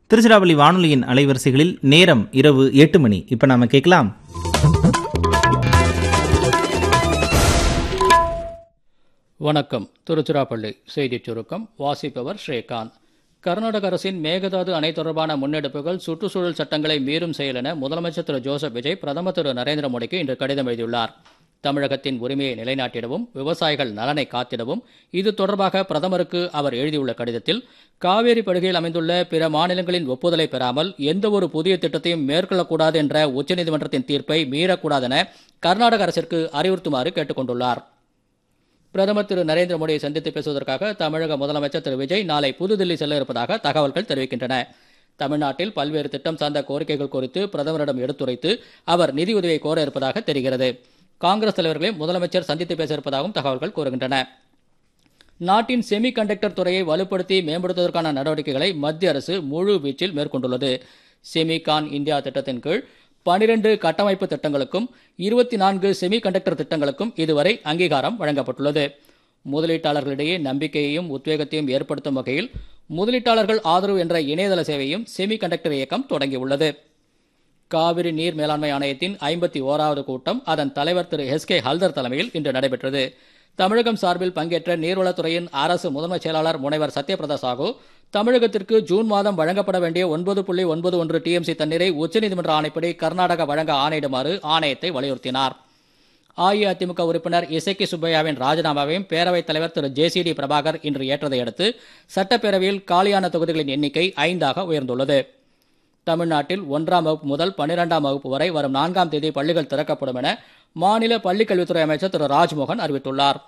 திருச்சிராப்பள்ளி வானொலியின் அலைவரிசைகளில் நேரம் இரவு எட்டு மணி இப்ப நாம கேட்கலாம் வணக்கம் திருச்சிராப்பள்ளி செய்திச் சுருக்கம் வாசிப்பவர் ஸ்ரீகாந்த் கர்நாடக அரசின் மேகதாது அணை தொடர்பான முன்னெடுப்புகள் சுற்றுச்சூழல் சட்டங்களை மீறும் செயல் என முதலமைச்சர் திரு ஜோசப் விஜய் பிரதமர் திரு நரேந்திர மோடிக்கு இன்று கடிதம் எழுதியுள்ளார் தமிழகத்தின் உரிமையை நிலைநாட்டிடவும் விவசாயிகள் நலனை காத்திடவும் இது தொடர்பாக பிரதமருக்கு அவர் எழுதியுள்ள கடிதத்தில் காவேரி படுகையில் அமைந்துள்ள பிற மாநிலங்களின் ஒப்புதலை பெறாமல் எந்தவொரு புதிய திட்டத்தையும் மேற்கொள்ளக்கூடாது என்ற உச்சநீதிமன்றத்தின் தீர்ப்பை மீறக்கூடாதென கர்நாடக அரசிற்கு அறிவுறுத்துமாறு கேட்டுக் கொண்டுள்ளார் பிரதமர் திரு நரேந்திர மோடியை சந்தித்து பேசுவதற்காக தமிழக முதலமைச்சர் திரு விஜய் நாளை புதுதில்லி செல்ல இருப்பதாக தகவல்கள் தெரிவிக்கின்றன தமிழ்நாட்டில் பல்வேறு திட்டம் சார்ந்த கோரிக்கைகள் குறித்து பிரதமரிடம் எடுத்துரைத்து அவர் நிதியுதவியை கோர இருப்பதாக தெரிகிறது காங்கிரஸ் தலைவர்களையும் முதலமைச்சர் சந்தித்து பேச இருப்பதாகவும் தகவல்கள் கூறுகின்றன நாட்டின் செமி கண்டக்டர் துறையை வலுப்படுத்தி மேம்படுத்துவதற்கான நடவடிக்கைகளை மத்திய அரசு முழு வீச்சில் மேற்கொண்டுள்ளது செமிகான் இந்தியா திட்டத்தின் கீழ் பனிரெண்டு கட்டமைப்பு திட்டங்களுக்கும் இருபத்தி நான்கு செமி கண்டக்டர் திட்டங்களுக்கும் இதுவரை அங்கீகாரம் வழங்கப்பட்டுள்ளது முதலீட்டாளர்களிடையே நம்பிக்கையையும் உத்வேகத்தையும் ஏற்படுத்தும் வகையில் முதலீட்டாளர்கள் ஆதரவு என்ற இணையதள சேவையும் செமி கண்டக்டர் இயக்கம் தொடங்கியுள்ளது காவிரி நீர் மேலாண்மை ஆணையத்தின் ஐம்பத்தி ஓராவது கூட்டம் அதன் தலைவர் திரு எஸ் கே ஹல்தர் தலைமையில் இன்று நடைபெற்றது தமிழகம் சார்பில் பங்கேற்ற நீர்வளத்துறையின் அரசு முதன்மைச் செயலாளர் முனைவர் சத்யபிரதா சாகு தமிழகத்திற்கு ஜூன் மாதம் வழங்கப்பட வேண்டிய ஒன்பது புள்ளி ஒன்பது ஒன்று டிஎம்சி தண்ணீரை உச்சநீதிமன்ற ஆணைப்படி கர்நாடகா வழங்க ஆணையிடுமாறு ஆணையத்தை வலியுறுத்தினார் அஇஅதிமுக உறுப்பினர் இசக்கி சுப்பையாவின் ராஜினாமாவையும் பேரவைத் தலைவர் திரு ஜேசிடி பிரபாகர் இன்று ஏற்றதை அடுத்து சட்டப்பேரவையில் காலியான தொகுதிகளின் எண்ணிக்கை ஐந்தாக உயர்ந்துள்ளது தமிழ்நாட்டில் ஒன்றாம் வகுப்பு முதல் பன்னிரெண்டாம் வகுப்பு வரை வரும் நான்காம் தேதி பள்ளிகள் திறக்கப்படும் என மாநில பள்ளிக்கல்வித்துறை அமைச்சர் திரு ராஜ்மோகன் அறிவித்துள்ளார்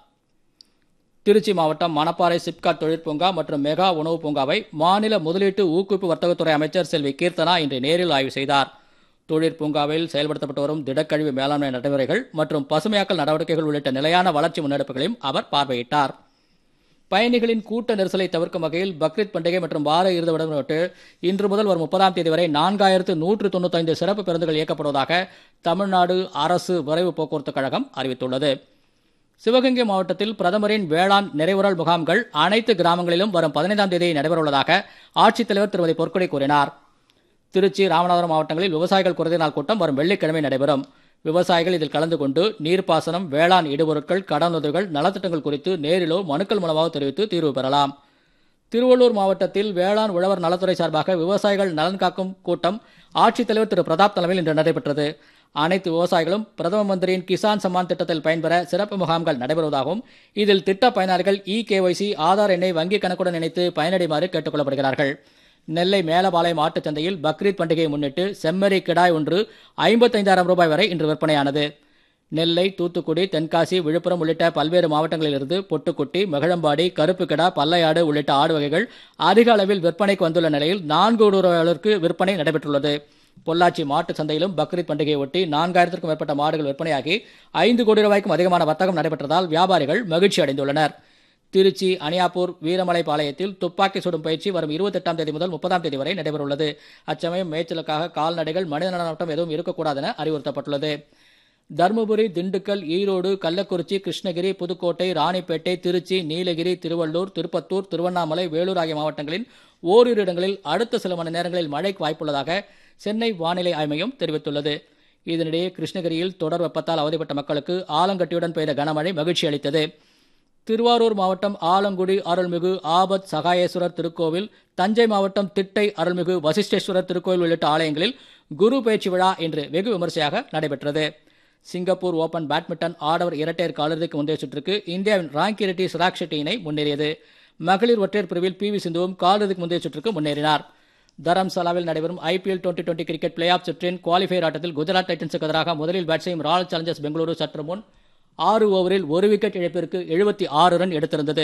திருச்சி மாவட்டம் மணப்பாறை சிப்காட் தொழிற்பூங்கா மற்றும் மெகா உணவு பூங்காவை மாநில முதலீட்டு ஊக்குவிப்பு வர்த்தகத்துறை அமைச்சர் செல்வி கீர்த்தனா இன்று நேரில் ஆய்வு செய்தார் தொழிற்பூங்காவில் செயல்படுத்தப்பட்டு வரும் திடக்கழிவு மேலாண்மை நடைமுறைகள் மற்றும் பசுமையாக்கல் நடவடிக்கைகள் உள்ளிட்ட நிலையான வளர்ச்சி முன்னெடுப்புகளையும் அவர் பார்வையிட்டார் பயணிகளின் கூட்ட நெரிசலை தவிர்க்கும் வகையில் பக்ரீத் பண்டிகை மற்றும் வார இறுதி விடுமுறை இன்று முதல் வரும் முப்பதாம் தேதி வரை நான்காயிரத்து நூற்று தொண்ணூத்தைந்து சிறப்பு பேருந்துகள் இயக்கப்படுவதாக தமிழ்நாடு அரசு விரைவு போக்குவரத்து கழகம் அறிவித்துள்ளது சிவகங்கை மாவட்டத்தில் பிரதமரின் வேளாண் நிறைவுறல் முகாம்கள் அனைத்து கிராமங்களிலும் வரும் பதினைந்தாம் தேதி நடைபெறவுள்ளதாக ஆட்சித்தலைவர் திருமதி பொற்கொடை கூறினார் திருச்சி ராமநாதபுரம் மாவட்டங்களில் விவசாயிகள் குறைந்த நாள் கூட்டம் வரும் வெள்ளிக்கிழமை நடைபெறும் விவசாயிகள் இதில் கலந்து கொண்டு நீர்ப்பாசனம் வேளாண் இடுபொருட்கள் கடனுதவிகள் நலத்திட்டங்கள் குறித்து நேரிலோ மனுக்கள் மூலமாக தெரிவித்து தீர்வு பெறலாம் திருவள்ளூர் மாவட்டத்தில் வேளாண் உழவர் நலத்துறை சார்பாக விவசாயிகள் நலன் காக்கும் கூட்டம் ஆட்சித்தலைவர் திரு பிரதாப் தலைமையில் இன்று நடைபெற்றது அனைத்து விவசாயிகளும் பிரதம மந்திரியின் கிசான் சம்மான் திட்டத்தில் பயன்பெற சிறப்பு முகாம்கள் நடைபெறுவதாகவும் இதில் திட்ட பயனாளிகள் இ கேஒய்சி ஆதார் எண்ணை வங்கிக் கணக்குடன் இணைத்து பயனடைமாறு கேட்டுக் கொள்ளப்படுகிறார்கள் நெல்லை மேலபாளையம் ஆட்டுச் சந்தையில் பக்ரீத் பண்டிகையை முன்னிட்டு செம்மறி கிடாய் ஒன்று ஐம்பத்தைந்தாயிரம் ரூபாய் வரை இன்று விற்பனையானது நெல்லை தூத்துக்குடி தென்காசி விழுப்புரம் உள்ளிட்ட பல்வேறு மாவட்டங்களிலிருந்து பொட்டுக்குட்டி மகிழம்பாடி கருப்பு கிடா பல்லையாடு உள்ளிட்ட ஆடு வகைகள் அதிக அளவில் விற்பனைக்கு வந்துள்ள நிலையில் நான்கு கோடி ரூபாய்க்கு விற்பனை நடைபெற்றுள்ளது பொள்ளாச்சி மாட்டுச் சந்தையிலும் பக்ரீத் பண்டிகையை ஒட்டி நான்காயிரத்திற்கும் மேற்பட்ட மாடுகள் விற்பனையாகி ஐந்து கோடி ரூபாய்க்கும் அதிகமான வர்த்தகம் நடைபெற்றதால் வியாபாரிகள் மகிழ்ச்சி அடைந்துள்ளனர் திருச்சி அணியாப்பூர் வீரமலை பாளையத்தில் துப்பாக்கி சுடும் பயிற்சி வரும் இருபத்தெட்டாம் தேதி முதல் முப்பதாம் தேதி வரை நடைபெறவுள்ளது அச்சமயம் மேய்ச்சலுக்காக கால்நடைகள் மனித நடனம் எதுவும் இருக்கக்கூடாது என அறிவுறுத்தப்பட்டுள்ளது தருமபுரி திண்டுக்கல் ஈரோடு கள்ளக்குறிச்சி கிருஷ்ணகிரி புதுக்கோட்டை ராணிப்பேட்டை திருச்சி நீலகிரி திருவள்ளூர் திருப்பத்தூர் திருவண்ணாமலை வேலூர் ஆகிய மாவட்டங்களில் ஓரிரு இடங்களில் அடுத்த சில மணி நேரங்களில் மழைக்கு வாய்ப்புள்ளதாக சென்னை வானிலை ஆய்வு மையம் தெரிவித்துள்ளது இதனிடையே கிருஷ்ணகிரியில் தொடர் வெப்பத்தால் அவதிப்பட்ட மக்களுக்கு ஆலங்கட்டியுடன் பெய்த கனமழை மகிழ்ச்சி அளித்தது திருவாரூர் மாவட்டம் ஆலங்குடி அருள்மிகு ஆபத் சகாயேஸ்வரர் திருக்கோவில் தஞ்சை மாவட்டம் திட்டை அருள்மிகு வசிஷ்டேஸ்வரர் திருக்கோவில் உள்ளிட்ட ஆலயங்களில் குரு பயிற்சி விழா இன்று வெகு விமரிசையாக நடைபெற்றது சிங்கப்பூர் ஓபன் பேட்மிண்டன் ஆடவர் இரட்டையர் காலிறுதிக்கு முந்தைய சுற்றுக்கு இந்தியாவின் ராங்கி ரெட்டி சிராக் ஷெட்டி இணை முன்னேறியது மகளிர் ஒற்றையர் பிரிவில் பி வி சிந்துவும் காலிறுதிக்கு முந்தைய சுற்றுக்கு முன்னேறினார் தரம்சாலாவில் நடைபெறும் IPL twenty twenty cricket play off சுற்றின் குவாலிஃபயர் ஆட்டத்தில் குஜராத் டைட்டன்ஸுக்கு எதிராக முதலில் பேட் செய்யும் ராயல் சேலஞ்சர்ஸ் பெங்களூரு சற்று முன் ஆறு ஓவரில் ஒரு விக்கெட் இழப்பிற்கு எழுபத்தி ஆறு ரன் எடுத்திருந்தது